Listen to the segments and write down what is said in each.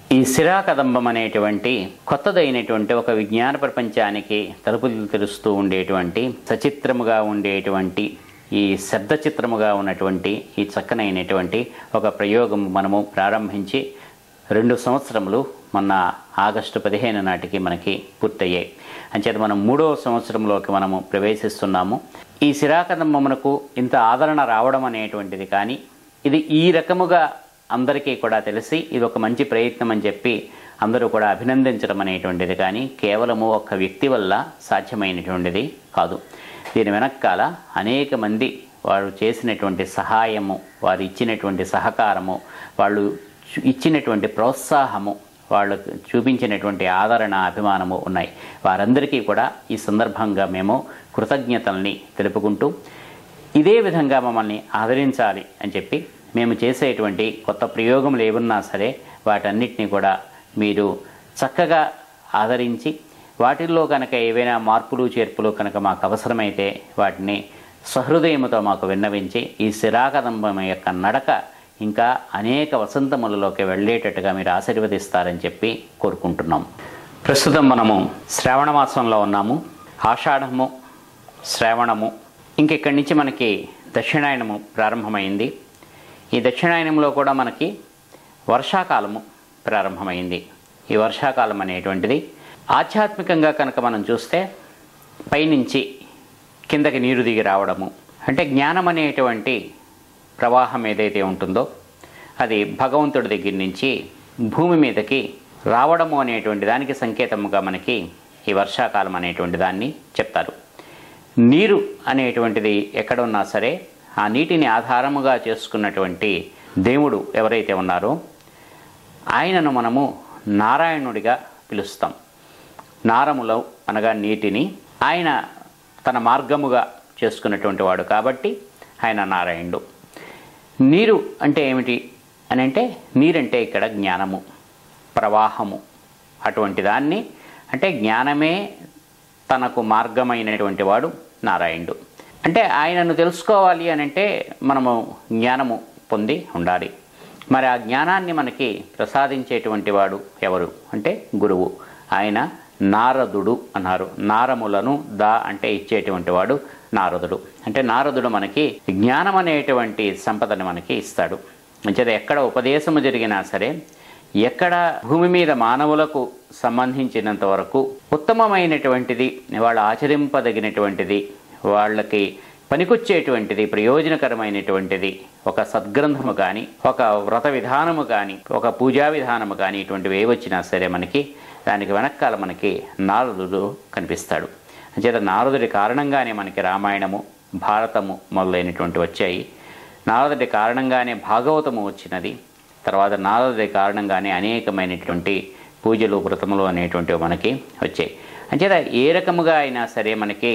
ఈ సిరా కదంబం అనేటువంటి కొత్తదైనటువంటి ఒక విజ్ఞాన ప్రపంచానికి తలుపులు తెరుస్తూ ఉండేటువంటి సచిత్రముగా ఉండేటువంటి ఈ శబ్ద చిత్రముగా ఉన్నటువంటి ఈ చక్కనైనటువంటి ఒక ప్రయోగం మనము ప్రారంభించి రెండు సంవత్సరములు మొన్న ఆగస్టు పదిహేను నాటికి మనకి పూర్తయ్యాయి అంచేత మనం మూడవ సంవత్సరంలోకి మనము ప్రవేశిస్తున్నాము ఈ శిరాకదంబమునకు ఇంత ఆదరణ రావడం అనేటువంటిది కానీ ఇది ఈ రకముగా అందరికీ కూడా తెలిసి ఇది ఒక మంచి ప్రయత్నం అని చెప్పి అందరూ కూడా అభినందించడం అనేటువంటిది కానీ కేవలము ఒక వ్యక్తి వల్ల సాధ్యమైనటువంటిది కాదు దీని వెనకాల అనేక మంది వారు చేసినటువంటి సహాయము వారు ఇచ్చినటువంటి సహకారము వాళ్ళు చు- ఇచ్చినటువంటి ప్రోత్సాహము వాళ్ళు చూపించినటువంటి ఆదరణ అభిమానము ఉన్నాయి వారందరికీ కూడా ఈ సందర్భంగా మేము కృతజ్ఞతల్ని తెలుపుకుంటూ ఇదే విధంగా మమ్మల్ని ఆదరించాలి అని చెప్పి మేము చేసేటువంటి కొత్త ప్రయోగములు ఏమున్నా సరే వాటన్నిటిని కూడా మీరు చక్కగా ఆదరించి వాటిల్లో కనుక ఏవైనా మార్పులు చేర్పులు కనుక మాకు అవసరమైతే వాటిని సహృదయముతో మాకు విన్నవించి ఈ శిరాకదంబం యొక్క నడక ఇంకా అనేక వసంతములలోకి వెళ్ళేటట్టుగా మీరు ఆశీర్వదిస్తారని చెప్పి కోరుకుంటున్నాం ప్రస్తుతం మనము శ్రావణ మాసంలో ఉన్నాము ఆషాఢము శ్రావణము ఇంకెక్కడి నుంచి మనకి దక్షిణాయనము ప్రారంభమైంది ఈ దక్షిణాయనంలో కూడా మనకి వర్షాకాలము ప్రారంభమైంది ఈ వర్షాకాలం అనేటువంటిది ఆధ్యాత్మికంగా కనుక మనం చూస్తే పైనుంచి కిందకి నీరు దిగి రావడము అంటే జ్ఞానం అనేటువంటి ప్రవాహం ఏదైతే ఉంటుందో అది భగవంతుడి దగ్గర నుంచి భూమి మీదకి రావడము అనేటువంటి దానికి సంకేతముగా మనకి ఈ వర్షాకాలం అనేటువంటి దాన్ని చెప్తారు నీరు అనేటువంటిది ఎక్కడ ఉన్నా సరే ఆ నీటిని ఆధారముగా చేసుకున్నటువంటి దేవుడు ఎవరైతే ఉన్నారో ఆయనను మనము నారాయణుడిగా పిలుస్తాం నారములో అనగా నీటిని ఆయన తన మార్గముగా చేసుకున్నటువంటి వాడు కాబట్టి ఆయన నారాయణుడు నీరు అంటే ఏమిటి అని అంటే నీరంటే ఇక్కడ జ్ఞానము ప్రవాహము అటువంటి దాన్ని అంటే జ్ఞానమే తనకు మార్గమైనటువంటి వాడు నారాయణుడు అంటే ఆయనను తెలుసుకోవాలి అని అంటే మనము జ్ఞానము పొంది ఉండాలి మరి ఆ జ్ఞానాన్ని మనకి ప్రసాదించేటువంటి వాడు ఎవరు అంటే గురువు ఆయన నారదుడు అన్నారు నారములను దా అంటే ఇచ్చేటువంటి వాడు నారదుడు అంటే నారదుడు మనకి జ్ఞానం అనేటువంటి సంపదను మనకి ఇస్తాడు అంచేత ఎక్కడ ఉపదేశము జరిగినా సరే ఎక్కడ భూమి మీద మానవులకు సంబంధించినంత వరకు ఉత్తమమైనటువంటిది వాళ్ళు ఆచరింపదగినటువంటిది వాళ్ళకి పనికొచ్చేటువంటిది ప్రయోజనకరమైనటువంటిది ఒక సద్గ్రంథము కానీ ఒక వ్రత విధానము కానీ ఒక పూజా విధానము కానీ ఇటువంటివి ఏ వచ్చినా సరే మనకి దానికి వెనకాల మనకి నారదుడు కనిపిస్తాడు అంచేత నారదుడి కారణంగానే మనకి రామాయణము భారతము మొదలైనటువంటి వచ్చాయి నారదుడి కారణంగానే భాగవతము వచ్చినది తర్వాత నారదుడి కారణంగానే అనేకమైనటువంటి పూజలు వ్రతములు అనేటువంటివి మనకి వచ్చాయి అంచేత ఏ రకముగా అయినా సరే మనకి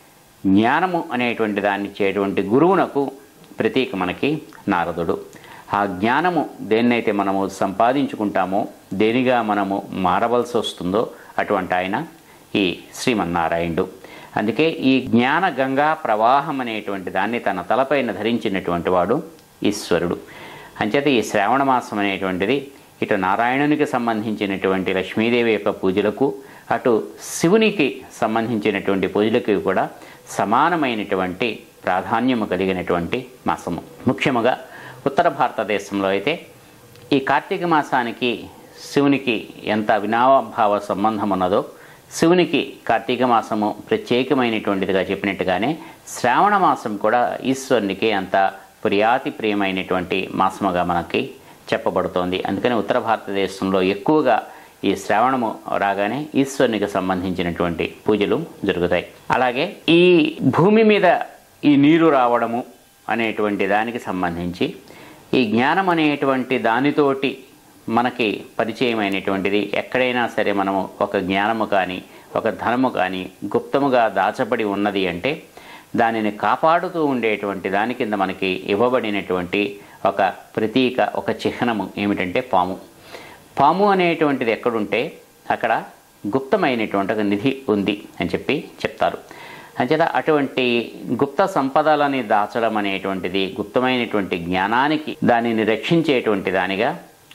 జ్ఞానము అనేటువంటి దాన్ని ఇచ్చేటువంటి గురువునకు ప్రతీక మనకి నారదుడు ఆ జ్ఞానము దేన్నైతే మనము సంపాదించుకుంటామో దేనిగా మనము మారవలసి వస్తుందో అటువంటి ఆయన ఈ శ్రీమన్నారాయణుడు అందుకే ఈ జ్ఞాన గంగా ప్రవాహం అనేటువంటి దాన్ని తన తలపైన ధరించినటువంటి వాడు ఈశ్వరుడు అంచేత ఈ శ్రావణ మాసం అనేటువంటిది ఇటు నారాయణునికి సంబంధించినటువంటి లక్ష్మీదేవి యొక్క పూజలకు అటు శివునికి సంబంధించినటువంటి పూజలకు కూడా సమానమైనటువంటి ప్రాధాన్యము కలిగినటువంటి మాసము ముఖ్యముగా ఉత్తర భారతదేశంలో అయితే ఈ కార్తీక మాసానికి శివునికి ఎంత అవినాభావ సంబంధం ఉన్నదో శివునికి కార్తీక మాసము ప్రత్యేకమైనటువంటిదిగా చెప్పినట్టుగానే శ్రావణ మాసం కూడా ఈశ్వరునికి అంత ప్రియాతి ప్రియమైనటువంటి మాసముగా మనకి చెప్పబడుతోంది అందుకని ఉత్తర భారతదేశంలో ఎక్కువగా ఈ శ్రావణము రాగానే ఈశ్వరునికి సంబంధించినటువంటి పూజలు జరుగుతాయి అలాగే ఈ భూమి మీద ఈ నీరు రావడము అనేటువంటి దానికి సంబంధించి ఈ జ్ఞానం అనేటువంటి దానితోటి మనకి పరిచయమైనటువంటిది ఎక్కడైనా సరే మనము ఒక జ్ఞానము కానీ ఒక ధనము కానీ గుప్తముగా దాచబడి ఉన్నది అంటే దానిని కాపాడుతూ ఉండేటువంటి దాని కింద మనకి ఇవ్వబడినటువంటి ఒక ప్రతీక ఒక చిహ్నము ఏమిటంటే పాము పాము అనేటువంటిది ఎక్కడుంటే అక్కడ గుప్తమైనటువంటి ఒక నిధి ఉంది అని చెప్పి చెప్తారు అంచేత అటువంటి గుప్త సంపదలని దాచడం అనేటువంటిది గుప్తమైనటువంటి జ్ఞానానికి దానిని రక్షించేటువంటి దానిగా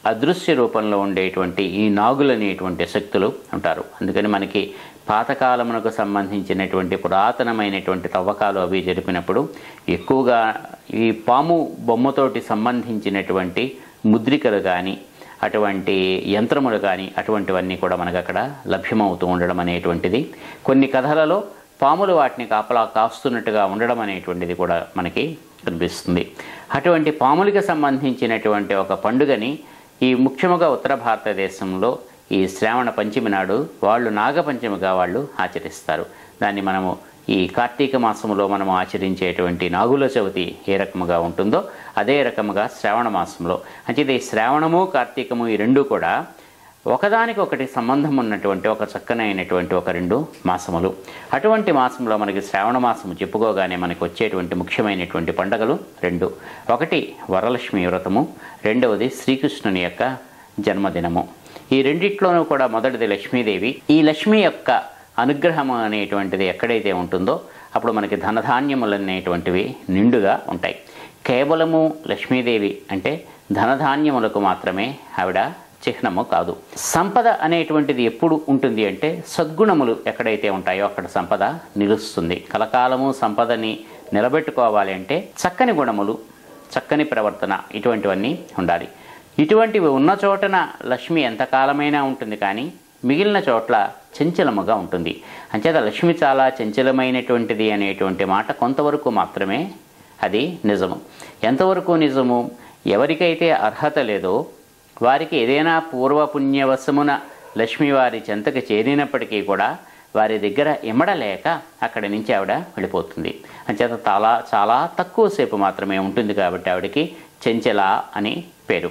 అదృశ్య రూపంలో ఉండేటువంటి ఈ నాగులు అనేటువంటి శక్తులు ఉంటారు అందుకని మనకి పాతకాలమునకు సంబంధించినటువంటి పురాతనమైనటువంటి తవ్వకాలు అవి జరిపినప్పుడు ఎక్కువగా ఈ పాము బొమ్మతోటి సంబంధించినటువంటి ముద్రికలు కానీ అటువంటి యంత్రములు కానీ అటువంటివన్నీ కూడా మనకు అక్కడ లభ్యమవుతూ ఉండడం అనేటువంటిది కొన్ని కథలలో పాములు వాటిని కాపలా కాస్తున్నట్టుగా ఉండడం అనేటువంటిది కూడా మనకి కనిపిస్తుంది అటువంటి పాములకి సంబంధించినటువంటి ఒక పండుగని ఈ ముఖ్యముగా ఉత్తర భారతదేశంలో ఈ శ్రావణ పంచమి నాడు వాళ్ళు నాగపంచమిగా వాళ్ళు ఆచరిస్తారు దాన్ని మనము ఈ కార్తీక మాసంలో మనం ఆచరించేటువంటి నాగుల చవితి ఏ రకముగా ఉంటుందో అదే రకముగా శ్రావణ మాసంలో అంటే ఈ శ్రావణము కార్తీకము ఈ రెండు కూడా ఒకదానికొకటి సంబంధం ఉన్నటువంటి ఒక చక్కనైనటువంటి ఒక రెండు మాసములు అటువంటి మాసంలో మనకి శ్రావణ మాసము చెప్పుకోగానే మనకి వచ్చేటువంటి ముఖ్యమైనటువంటి పండగలు రెండు ఒకటి వరలక్ష్మి వ్రతము రెండవది శ్రీకృష్ణుని యొక్క జన్మదినము ఈ రెండిట్లోనూ కూడా మొదటిది లక్ష్మీదేవి ఈ లక్ష్మి యొక్క అనుగ్రహం అనేటువంటిది ఎక్కడైతే ఉంటుందో అప్పుడు మనకి ధనధాన్యములు అనేటువంటివి నిండుగా ఉంటాయి కేవలము లక్ష్మీదేవి అంటే ధనధాన్యములకు మాత్రమే ఆవిడ చిహ్నము కాదు సంపద అనేటువంటిది ఎప్పుడు ఉంటుంది అంటే సద్గుణములు ఎక్కడైతే ఉంటాయో అక్కడ సంపద నిలుస్తుంది కలకాలము సంపదని నిలబెట్టుకోవాలి అంటే చక్కని గుణములు చక్కని ప్రవర్తన ఇటువంటివన్నీ ఉండాలి ఇటువంటివి ఉన్న చోటన లక్ష్మి ఎంతకాలమైనా ఉంటుంది కానీ మిగిలిన చోట్ల చంచలముగా ఉంటుంది అంచేత లక్ష్మి చాలా చంచలమైనటువంటిది అనేటువంటి మాట కొంతవరకు మాత్రమే అది నిజము ఎంతవరకు నిజము ఎవరికైతే అర్హత లేదో వారికి ఏదైనా పూర్వపుణ్యవశమున లక్ష్మీవారి చెంతకు చేరినప్పటికీ కూడా వారి దగ్గర ఇమ్మడలేక అక్కడి నుంచి ఆవిడ వెళ్ళిపోతుంది అంచేత చాలా చాలా తక్కువసేపు మాత్రమే ఉంటుంది కాబట్టి ఆవిడకి చెంచల అని పేరు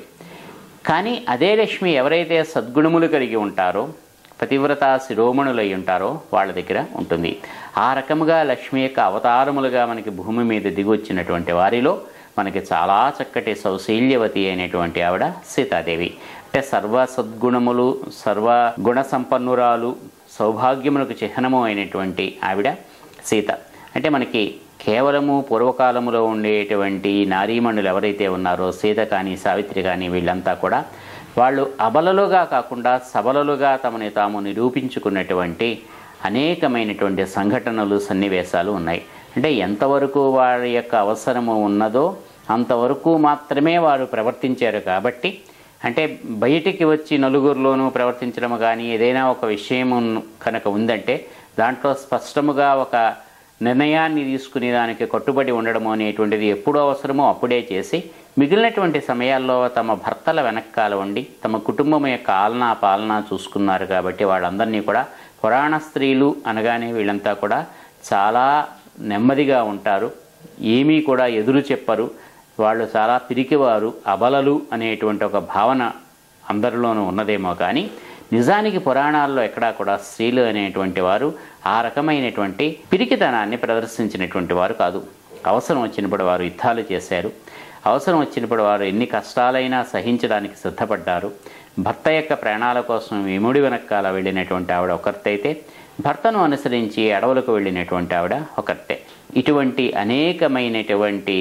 కానీ అదే లక్ష్మి ఎవరైతే సద్గుణములు కలిగి ఉంటారో పతివ్రత శిరోమణులై ఉంటారో వాళ్ళ దగ్గర ఉంటుంది ఆ రకముగా లక్ష్మి యొక్క అవతారములుగా మనకి భూమి మీద దిగొచ్చినటువంటి వారిలో మనకి చాలా చక్కటి సౌశీల్యవతి అయినటువంటి ఆవిడ సీతాదేవి అంటే సర్వ సద్గుణములు సర్వ గుణ సంపన్నురాలు సౌభాగ్యములకు చిహ్నము అయినటువంటి ఆవిడ సీత అంటే మనకి కేవలము పూర్వకాలములో ఉండేటువంటి నారీమణులు ఎవరైతే ఉన్నారో సీత కానీ సావిత్రి కానీ వీళ్ళంతా కూడా వాళ్ళు అబలలుగా కాకుండా సబలలుగా తమని తాము నిరూపించుకున్నటువంటి అనేకమైనటువంటి సంఘటనలు సన్నివేశాలు ఉన్నాయి అంటే ఎంతవరకు వారి యొక్క అవసరము ఉన్నదో అంతవరకు మాత్రమే వారు ప్రవర్తించారు కాబట్టి అంటే బయటికి వచ్చి నలుగురిలోనూ ప్రవర్తించడం కానీ ఏదైనా ఒక విషయం కనుక ఉందంటే దాంట్లో స్పష్టముగా ఒక నిర్ణయాన్ని తీసుకునే దానికి కట్టుబడి ఉండడం అనేటువంటిది ఎప్పుడు అవసరమో అప్పుడే చేసి మిగిలినటువంటి సమయాల్లో తమ భర్తల వెనకాల ఉండి తమ కుటుంబం యొక్క ఆలనా పాలన చూసుకున్నారు కాబట్టి వాళ్ళందరినీ కూడా పురాణ స్త్రీలు అనగానే వీళ్ళంతా కూడా చాలా నెమ్మదిగా ఉంటారు ఏమీ కూడా ఎదురు చెప్పరు వాళ్ళు చాలా పిరికివారు అబలలు అనేటువంటి ఒక భావన అందరిలోనూ ఉన్నదేమో కానీ నిజానికి పురాణాల్లో ఎక్కడా కూడా స్త్రీలు అనేటువంటి వారు ఆ రకమైనటువంటి పిరికితనాన్ని ప్రదర్శించినటువంటి వారు కాదు అవసరం వచ్చినప్పుడు వారు యుద్ధాలు చేశారు అవసరం వచ్చినప్పుడు వారు ఎన్ని కష్టాలైనా సహించడానికి సిద్ధపడ్డారు భర్త యొక్క ప్రాణాల కోసం విముడి వెనకాల వెళ్ళినటువంటి ఆవిడ ఒకరితైతే భర్తను అనుసరించి అడవులకు వెళ్ళినటువంటి ఆవిడ ఒకరితే ఇటువంటి అనేకమైనటువంటి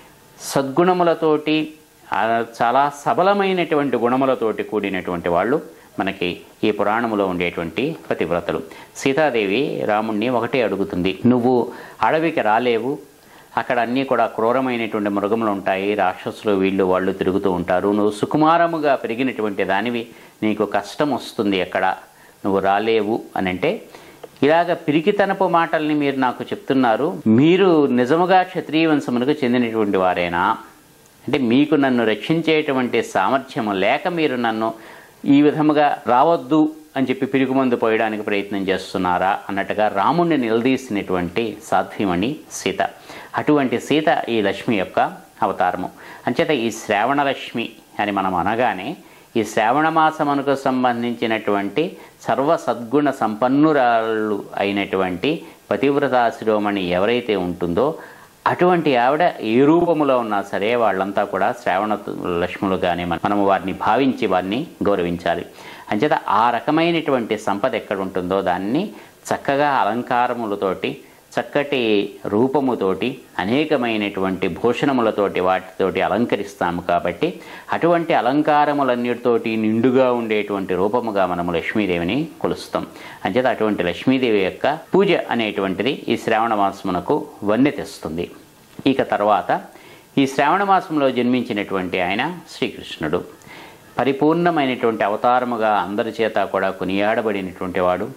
సద్గుణములతోటి ఆ చాలా సబలమైనటువంటి గుణములతోటి కూడినటువంటి వాళ్ళు మనకి ఈ పురాణములో ఉండేటువంటి పతివ్రతలు సీతాదేవి రాముణ్ణి ఒకటే అడుగుతుంది నువ్వు అడవికి రాలేవు అక్కడ అన్నీ కూడా క్రూరమైనటువంటి మృగములు ఉంటాయి రాక్షసులు వీళ్ళు వాళ్ళు తిరుగుతూ ఉంటారు నువ్వు సుకుమారముగా పెరిగినటువంటి దానివి నీకు కష్టం వస్తుంది ఎక్కడ నువ్వు రాలేవు అని అంటే ఇలాగ పిరికితనపు మాటల్ని మీరు నాకు చెప్తున్నారు మీరు నిజముగా క్షత్రియ వంశమునకు చెందినటువంటి వారేనా అంటే మీకు నన్ను రక్షించేటువంటి సామర్థ్యము లేక మీరు నన్ను ఈ విధముగా రావద్దు అని చెప్పి పిరుగుమందు పోయడానికి ప్రయత్నం చేస్తున్నారా అన్నట్టుగా రాముణ్ణి నిలదీసినటువంటి సాధ్వీమణి సీత అటువంటి సీత ఈ లక్ష్మి యొక్క అవతారము అంచేత ఈ శ్రావణలక్ష్మి అని మనం అనగానే ఈ శ్రావణ మాసమునకు సంబంధించినటువంటి సర్వ సద్గుణ సంపన్నురాలు అయినటువంటి పతివ్రతా శిరోమణి ఎవరైతే ఉంటుందో అటువంటి ఆవిడ ఏ రూపములో ఉన్నా సరే వాళ్ళంతా కూడా శ్రావణ లక్ష్ములుగానే మనం మనము వారిని భావించి వారిని గౌరవించాలి అంచేత ఆ రకమైనటువంటి సంపద ఎక్కడ ఉంటుందో దాన్ని చక్కగా అలంకారములతోటి చక్కటి రూపముతోటి అనేకమైనటువంటి భూషణములతోటి వాటితోటి అలంకరిస్తాము కాబట్టి అటువంటి అలంకారములన్నిటితోటి నిండుగా ఉండేటువంటి రూపముగా మనము లక్ష్మీదేవిని కొలుస్తాం అంచేత అటువంటి లక్ష్మీదేవి యొక్క పూజ అనేటువంటిది ఈ శ్రావణ మాసమునకు వన్నె తెస్తుంది ఇక తర్వాత ఈ శ్రావణ మాసంలో జన్మించినటువంటి ఆయన శ్రీకృష్ణుడు పరిపూర్ణమైనటువంటి అవతారముగా అందరి చేత కూడా కొనియాడబడినటువంటి వాడు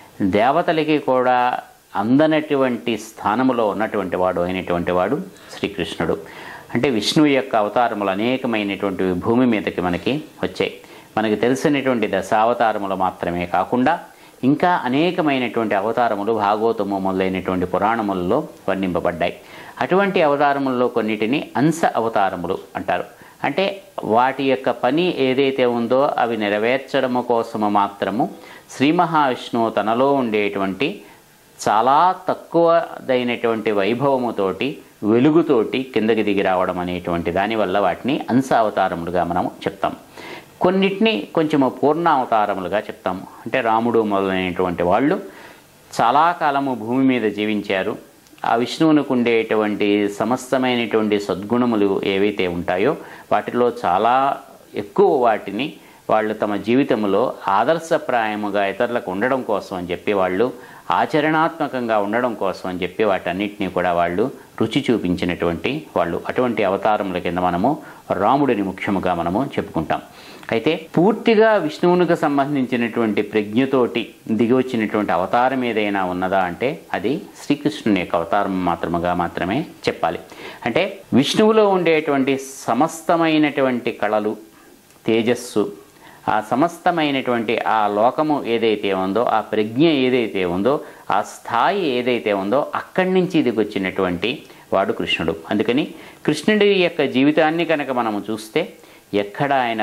దేవతలకి కూడా అందనటువంటి స్థానములో ఉన్నటువంటి వాడు అయినటువంటి వాడు శ్రీకృష్ణుడు అంటే విష్ణువు యొక్క అవతారములు అనేకమైనటువంటి భూమి మీదకి మనకి వచ్చాయి మనకి తెలిసినటువంటి దశావతారములు మాత్రమే కాకుండా ఇంకా అనేకమైనటువంటి అవతారములు భాగవతము మొదలైనటువంటి పురాణములలో వర్ణింపబడ్డాయి అటువంటి అవతారముల్లో కొన్నిటిని అంశ అవతారములు అంటారు అంటే వాటి యొక్క పని ఏదైతే ఉందో అవి నెరవేర్చడము కోసము మాత్రము శ్రీ మహావిష్ణువు తనలో ఉండేటువంటి చాలా తక్కువదైనటువంటి వైభవముతోటి వెలుగుతోటి కిందకి దిగి రావడం అనేటువంటి దానివల్ల వాటిని అంశ అవతారములుగా మనం చెప్తాం కొన్నిటిని కొంచెము పూర్ణ అవతారములుగా చెప్తాము అంటే రాముడు మొదలైనటువంటి వాళ్ళు చాలా కాలము భూమి మీద జీవించారు ఆ విష్ణువునికి ఉండేటువంటి సమస్తమైనటువంటి సద్గుణములు ఏవైతే ఉంటాయో వాటిలో చాలా ఎక్కువ వాటిని వాళ్ళు తమ జీవితంలో ఆదర్శప్రాయముగా ఇతరులకు ఉండడం కోసం అని చెప్పి వాళ్ళు ఆచరణాత్మకంగా ఉండడం కోసం అని చెప్పి వాటన్నిటినీ కూడా వాళ్ళు రుచి చూపించినటువంటి వాళ్ళు అటువంటి అవతారముల కింద మనము రాముడిని ముఖ్యముగా మనము చెప్పుకుంటాం అయితే పూర్తిగా విష్ణువునికి సంబంధించినటువంటి ప్రజ్ఞతోటి దిగి వచ్చినటువంటి అవతారం ఏదైనా ఉన్నదా అంటే అది శ్రీకృష్ణుని యొక్క అవతారం మాత్రముగా మాత్రమే చెప్పాలి అంటే విష్ణువులో ఉండేటువంటి సమస్తమైనటువంటి కళలు తేజస్సు ఆ సమస్తమైనటువంటి ఆ లోకము ఏదైతే ఉందో ఆ ప్రజ్ఞ ఏదైతే ఉందో ఆ స్థాయి ఏదైతే ఉందో అక్కడి నుంచి ఇది వచ్చినటువంటి వాడు కృష్ణుడు అందుకని కృష్ణుడి యొక్క జీవితాన్ని కనుక మనము చూస్తే ఎక్కడ ఆయన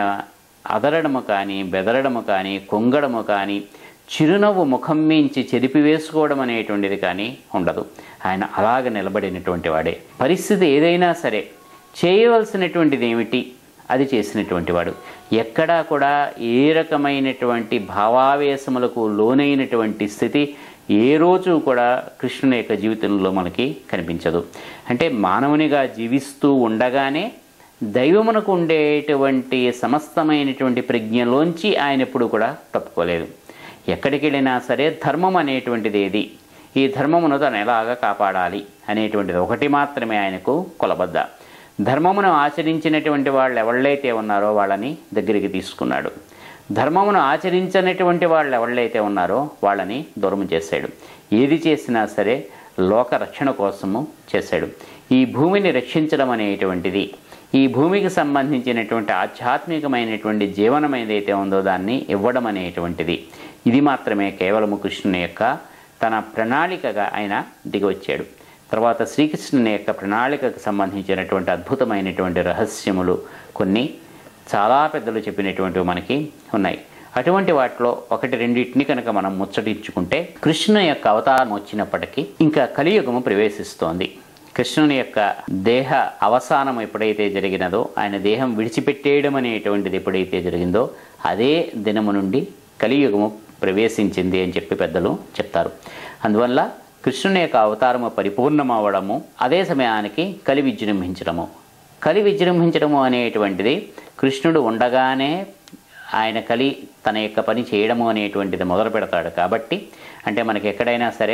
అదరడము కానీ బెదరడము కానీ కొంగడము కానీ చిరునవ్వు ముఖం మించి చెరిపివేసుకోవడం అనేటువంటిది కానీ ఉండదు ఆయన అలాగ నిలబడినటువంటి వాడే పరిస్థితి ఏదైనా సరే చేయవలసినటువంటిది ఏమిటి అది చేసినటువంటి వాడు ఎక్కడా కూడా ఏ రకమైనటువంటి భావావేశములకు లోనైనటువంటి స్థితి ఏ రోజు కూడా కృష్ణుని యొక్క జీవితంలో మనకి కనిపించదు అంటే మానవునిగా జీవిస్తూ ఉండగానే దైవమునకు ఉండేటువంటి సమస్తమైనటువంటి ప్రజ్ఞలోంచి ఆయన ఎప్పుడు కూడా తప్పుకోలేదు ఎక్కడికి వెళ్ళినా సరే ధర్మం అనేటువంటిది ఏది ఈ ధర్మమును తను ఎలాగా కాపాడాలి అనేటువంటిది ఒకటి మాత్రమే ఆయనకు కొలబద్ద ధర్మమును ఆచరించినటువంటి వాళ్ళు ఎవళ్ళైతే ఉన్నారో వాళ్ళని దగ్గరికి తీసుకున్నాడు ధర్మమును ఆచరించనటువంటి వాళ్ళు ఎవళ్ళైతే ఉన్నారో వాళ్ళని దూరం చేశాడు ఏది చేసినా సరే లోక రక్షణ కోసము చేశాడు ఈ భూమిని రక్షించడం అనేటువంటిది ఈ భూమికి సంబంధించినటువంటి ఆధ్యాత్మికమైనటువంటి జీవనం ఏదైతే ఉందో దాన్ని ఇవ్వడం అనేటువంటిది ఇది మాత్రమే కేవలము కృష్ణుని యొక్క తన ప్రణాళికగా ఆయన దిగివచ్చాడు తర్వాత శ్రీకృష్ణుని యొక్క ప్రణాళికకు సంబంధించినటువంటి అద్భుతమైనటువంటి రహస్యములు కొన్ని చాలా పెద్దలు చెప్పినటువంటివి మనకి ఉన్నాయి అటువంటి వాటిలో ఒకటి రెండింటిని కనుక మనం ముచ్చటించుకుంటే కృష్ణుని యొక్క అవతారం వచ్చినప్పటికీ ఇంకా కలియుగము ప్రవేశిస్తోంది కృష్ణుని యొక్క దేహ అవసానం ఎప్పుడైతే జరిగినదో ఆయన దేహం విడిచిపెట్టేయడం అనేటువంటిది ఎప్పుడైతే జరిగిందో అదే దినము నుండి కలియుగము ప్రవేశించింది అని చెప్పి పెద్దలు చెప్తారు అందువల్ల కృష్ణుని యొక్క అవతారము పరిపూర్ణమవ్వడము అదే సమయానికి కలి విజృంభించడము కలి విజృంభించడము అనేటువంటిది కృష్ణుడు ఉండగానే ఆయన కలి తన యొక్క పని చేయడము అనేటువంటిది మొదలు పెడతాడు కాబట్టి అంటే మనకి ఎక్కడైనా సరే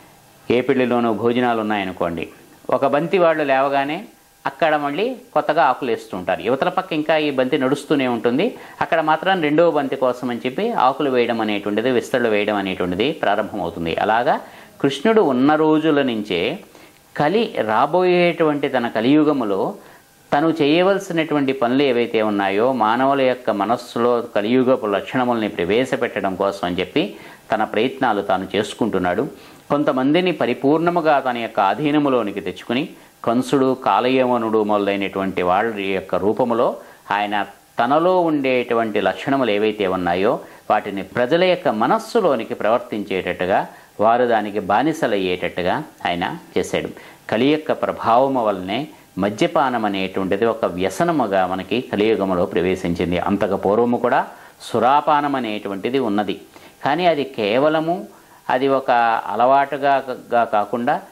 ఏ పెళ్లిలోనూ భోజనాలు ఉన్నాయనుకోండి ఒక బంతి వాళ్ళు లేవగానే అక్కడ మళ్ళీ కొత్తగా ఆకులు వేస్తుంటారు యువతల పక్క ఇంకా ఈ బంతి నడుస్తూనే ఉంటుంది అక్కడ మాత్రం రెండవ బంతి కోసం అని చెప్పి ఆకులు వేయడం అనేటువంటిది విస్తళ్ళు వేయడం అనేటువంటిది ప్రారంభమవుతుంది అలాగా కృష్ణుడు ఉన్న రోజుల నుంచే కలి రాబోయేటువంటి తన కలియుగములో తను చేయవలసినటువంటి పనులు ఏవైతే ఉన్నాయో మానవుల యొక్క మనస్సులో కలియుగపు లక్షణముల్ని ప్రవేశపెట్టడం కోసం అని చెప్పి తన ప్రయత్నాలు తాను చేసుకుంటున్నాడు కొంతమందిని పరిపూర్ణముగా తన యొక్క ఆధీనములోనికి తెచ్చుకుని కంసుడు కాలయవనుడు మొదలైనటువంటి వాళ్ళ యొక్క రూపములో ఆయన తనలో ఉండేటువంటి లక్షణములు ఏవైతే ఉన్నాయో వాటిని ప్రజల యొక్క మనస్సులోనికి ప్రవర్తించేటట్టుగా వారు దానికి బానిసలయ్యేటట్టుగా ఆయన చేశాడు కలి యొక్క ప్రభావము వల్లనే మద్యపానం అనేటువంటిది ఒక వ్యసనముగా మనకి కలియుగములో ప్రవేశించింది అంతకు పూర్వము కూడా సురాపానం అనేటువంటిది ఉన్నది కానీ అది కేవలము అది ఒక అలవాటుగా గా కాకుండా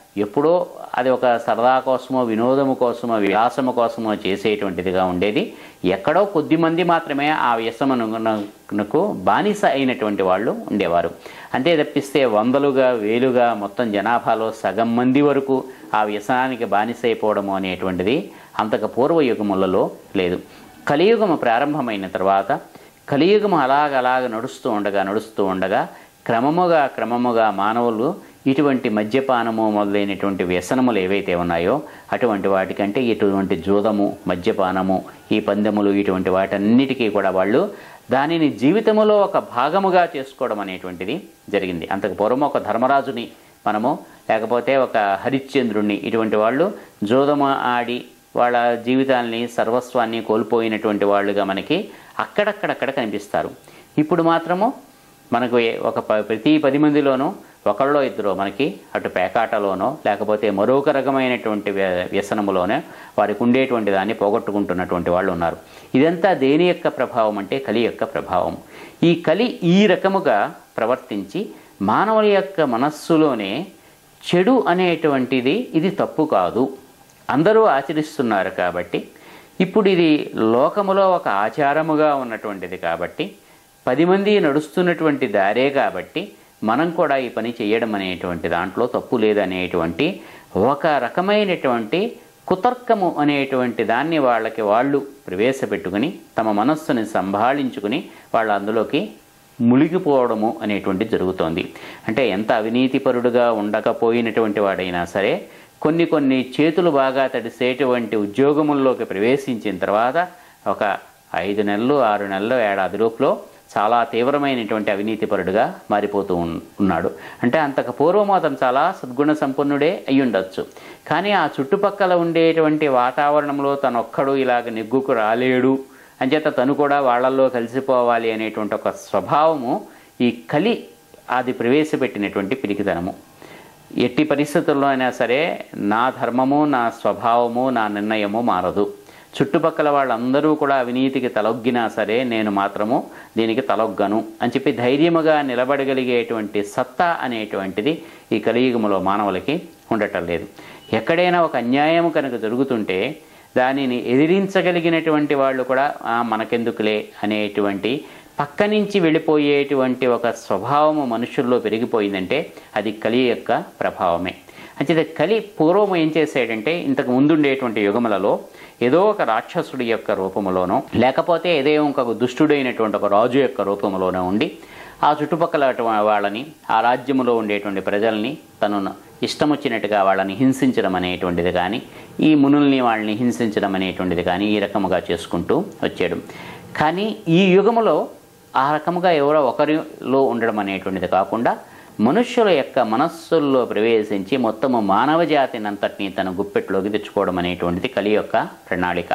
ఎప్పుడో అది ఒక సరదా కోసమో వినోదము కోసమో విలాసము కోసమో చేసేటువంటిదిగా ఉండేది ఎక్కడో కొద్ది మంది మాత్రమే ఆ వ్యసనమునకు బానిస అయినటువంటి వాళ్ళు ఉండేవారు అంతే తప్పిస్తే వందలుగా వేలుగా మొత్తం జనాభాలో సగం మంది వరకు ఆ వ్యసనానికి బానిస అయిపోవడము అనేటువంటిది అంతకు పూర్వయుగములలో లేదు కలియుగము ప్రారంభమైన తర్వాత కలియుగము అలాగ అలాగ నడుస్తూ ఉండగా నడుస్తూ ఉండగా క్రమముగా క్రమముగా మానవులు ఇటువంటి మద్యపానము మొదలైనటువంటి వ్యసనములు ఏవైతే ఉన్నాయో అటువంటి వాటికంటే ఇటువంటి జూదము మద్యపానము ఈ పందెములు ఇటువంటి వాటన్నిటికీ కూడా వాళ్ళు దానిని జీవితములో ఒక భాగముగా చేసుకోవడం అనేటువంటిది జరిగింది అంతకు పూర్వం ఒక ధర్మరాజుని మనము లేకపోతే ఒక హరిశ్చంద్రుణ్ణి ఇటువంటి వాళ్ళు జూదము ఆడి వాళ్ళ జీవితాల్ని సర్వస్వాన్ని కోల్పోయినటువంటి వాళ్ళుగా మనకి అక్కడక్కడక్కడ కనిపిస్తారు ఇప్పుడు మాత్రము మనకు ఏ- ఒక ప- ప్రతి పది మందిలోనూ ఒకళ్ళో ఇద్దరు మనకి అటు పేకాటలోనో లేకపోతే మరొక రకమైనటువంటి వ్య- వ్యసనములోనే వారికి ఉండేటువంటి దాన్ని పోగొట్టుకుంటున్నటువంటి వాళ్ళు ఉన్నారు ఇదంతా దేని యొక్క ప్రభావం అంటే కలి యొక్క ప్రభావం ఈ కలి ఈ రకముగా ప్రవర్తించి మానవుల యొక్క మనస్సులోనే చెడు అనేటువంటిది ఇది తప్పు కాదు అందరూ ఆచరిస్తున్నారు కాబట్టి ఇప్పుడు ఇది లోకములో ఒక ఆచారముగా ఉన్నటువంటిది కాబట్టి పది మంది నడుస్తున్నటువంటి దారే కాబట్టి మనం కూడా ఈ పని చేయడం అనేటువంటి దాంట్లో తప్పు లేదనేటువంటి ఒక రకమైనటువంటి కుతర్కము అనేటువంటి దాన్ని వాళ్ళకి వాళ్ళు ప్రవేశపెట్టుకుని తమ మనస్సుని సంభాళించుకుని వాళ్ళు అందులోకి మునిగిపోవడము అనేటువంటిది జరుగుతోంది అంటే ఎంత అవినీతిపరుడుగా ఉండకపోయినటువంటి వాడైనా సరే కొన్ని కొన్ని చేతులు బాగా తడిసేటువంటి ఉద్యోగముల్లోకి ప్రవేశించిన తర్వాత ఒక ఐదు నెలలు ఆరు నెలలు ఏడాది లోపులో చాలా తీవ్రమైనటువంటి అవినీతిపరుడుగా మారిపోతూ ఉన్- ఉన్నాడు అంటే అంతకు పూర్వం అతను చాలా సద్గుణ సంపన్నుడే అయి ఉండొచ్చు కానీ ఆ చుట్టుపక్కల ఉండేటువంటి వాతావరణంలో తనొక్కడు ఇలాగ నెగ్గుకు రాలేడు అంచేత తను కూడా వాళ్ళల్లో కలిసిపోవాలి అనేటువంటి ఒక స్వభావము ఈ కలి అది ప్రవేశపెట్టినటువంటి పిరికితనము ఎట్టి పరిస్థితుల్లో అయినా సరే నా ధర్మము నా స్వభావము నా నిర్ణయము మారదు చుట్టుపక్కల వాళ్ళందరూ కూడా అవినీతికి తలొగ్గినా సరే నేను మాత్రము దీనికి తలొగ్గను అని చెప్పి ధైర్యముగా నిలబడగలిగేటువంటి సత్తా అనేటువంటిది ఈ కలియుగములో మానవులకి ఉండటం లేదు ఎక్కడైనా ఒక అన్యాయం కనుక జరుగుతుంటే దానిని ఎదిరించగలిగినటువంటి వాళ్ళు కూడా "ఆ, మనకెందుకులే అనేటువంటి పక్క నుంచి వెళ్ళిపోయేటువంటి ఒక స్వభావము మనుషుల్లో పెరిగిపోయిందంటే అది కలి యొక్క ప్రభావమే అంచేత కలి పూర్వం ఏం చేసాడంటే ఇంతకు ముందుండేటువంటి యుగములలో ఏదో ఒక రాక్షసుడి యొక్క రూపములోనో లేకపోతే ఏదో ఒక దుష్టుడైనటువంటి ఒక రాజు యొక్క రూపములోనో ఉండి ఆ చుట్టుపక్కల అటు వాళ్ళని ఆ రాజ్యములో ఉండేటువంటి ప్రజల్ని తను ఇష్టం వచ్చినట్టుగా వాళ్ళని హింసించడం అనేటువంటిది కానీ ఈ మునుల్ని వాళ్ళని హింసించడం అనేటువంటిది కానీ ఈ రకముగా చేసుకుంటూ వచ్చాడు కానీ ఈ యుగములో ఆ రకముగా ఎవరో ఒకరిలో ఉండడం అనేటువంటిది కాకుండా మనుష్యుల యొక్క మనస్సుల్లో ప్రవేశించి మొత్తము మానవ జాతిని అంతటినీ తన గుప్పెట్లోకి తెచ్చుకోవడం అనేటువంటిది కలి యొక్క ప్రణాళిక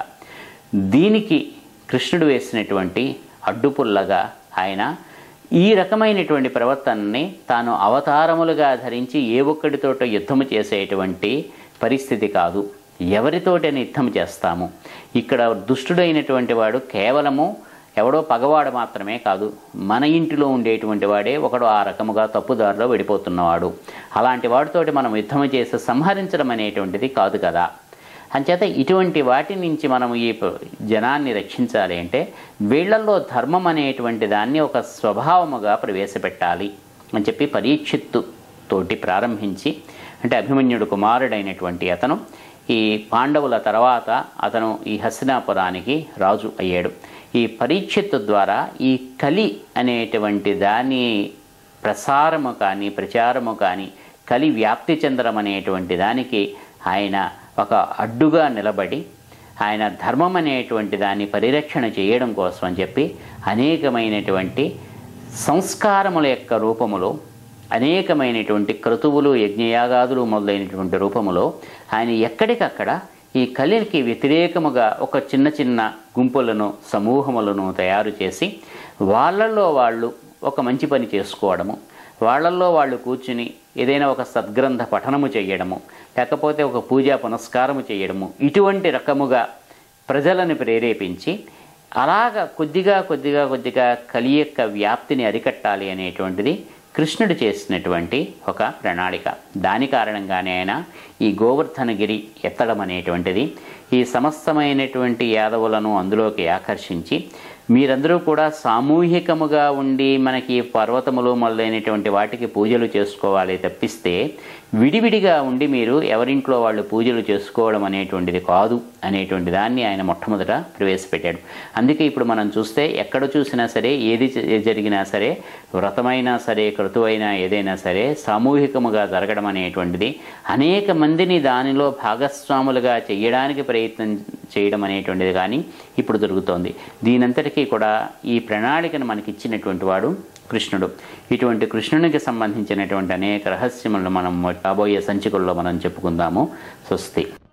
దీనికి కృష్ణుడు వేసినటువంటి అడ్డుపుల్లగా ఆయన ఈ రకమైనటువంటి ప్రవర్తనని తాను అవతారములుగా ధరించి ఏ ఒక్కడితోటో యుద్ధము చేసేటువంటి పరిస్థితి కాదు ఎవరితోటని యుద్ధం చేస్తాము ఇక్కడ దుష్టుడైనటువంటి వాడు కేవలము ఎవడో పగవాడు మాత్రమే కాదు మన ఇంటిలో ఉండేటువంటి వాడే ఒకడు ఆ రకముగా తప్పుదారిలో వెళ్ళిపోతున్నవాడు అలాంటి వాడితోటి మనం యుద్ధం చేసి సంహరించడం అనేటువంటిది కాదు కదా అంచేత ఇటువంటి వాటి నుంచి మనం ఈ ప- జనాన్ని రక్షించాలి అంటే వీళ్ళల్లో ధర్మం అనేటువంటి దాన్ని ఒక స్వభావముగా ప్రవేశపెట్టాలి అని చెప్పి పరీక్షిత్తు తోటి ప్రారంభించి అంటే అభిమన్యుడు కుమారుడైనటువంటి అతను ఈ పాండవుల తర్వాత అతను ఈ హస్తినాపురానికి రాజు అయ్యాడు ఈ పరీక్షిత్తు ద్వారా ఈ కలి అనేటువంటి దాని ప్రసారము కానీ ప్రచారము కానీ కలి వ్యాప్తి చెందడం అనేటువంటి దానికి ఆయన ఒక అడ్డుగా నిలబడి ఆయన ధర్మం అనేటువంటి దాన్ని పరిరక్షణ చేయడం కోసం అని చెప్పి అనేకమైనటువంటి సంస్కారముల యొక్క రూపములో అనేకమైనటువంటి క్రతువులు యజ్ఞయాగాదులు మొదలైనటువంటి రూపములో ఆయన ఎక్కడికక్కడ ఈ కలికి వ్యతిరేకముగా ఒక చిన్న చిన్న గుంపులను సమూహములను తయారు చేసి వాళ్ళల్లో వాళ్ళు ఒక మంచి పని చేసుకోవడము వాళ్ళల్లో వాళ్ళు కూర్చుని ఏదైనా ఒక సద్గ్రంథ పఠనము చేయడము లేకపోతే ఒక పూజా పునస్కారము చేయడము ఇటువంటి రకముగా ప్రజలను ప్రేరేపించి అలాగ కొద్దిగా కొద్దిగా కొద్దిగా కలి యొక్క వ్యాప్తిని అరికట్టాలి అనేటువంటిది కృష్ణుడు చేసినటువంటి ఒక ప్రణాళిక దాని కారణంగానే ఆయన ఈ గోవర్ధనగిరి ఎత్తడం అనేటువంటిది ఈ సమస్తమైనటువంటి యాదవులను అందులోకి ఆకర్షించి మీరందరూ కూడా సామూహికముగా ఉండి మనకి పర్వతములు మొదలైనటువంటి వాటికి పూజలు చేసుకోవాలి తప్పిస్తే విడివిడిగా ఉండి మీరు ఎవరింట్లో వాళ్ళు పూజలు చేసుకోవడం అనేటువంటిది కాదు అనేటువంటి దాన్ని ఆయన మొట్టమొదట ప్రవేశపెట్టాడు అందుకే ఇప్పుడు మనం చూస్తే ఎక్కడ చూసినా సరే ఏది జ- జరిగినా సరే వ్రతమైనా సరే క్రతువైనా ఏదైనా సరే సామూహికముగా జరగడం అనేటువంటిది అనేక మందిని దానిలో భాగస్వాములుగా చేయడానికి ప్రయత్నం చేయడం అనేటువంటిది కానీ ఇప్పుడు జరుగుతోంది దీనంతటికీ కూడా ఈ ప్రణాళికను మనకి ఇచ్చినటువంటి వాడు కృష్ణుడు ఇటువంటి కృష్ణునికి సంబంధించినటువంటి అనేక రహస్యములను మనం రాబోయే సంచికల్లో మనం చెప్పుకుందాము స్వస్తి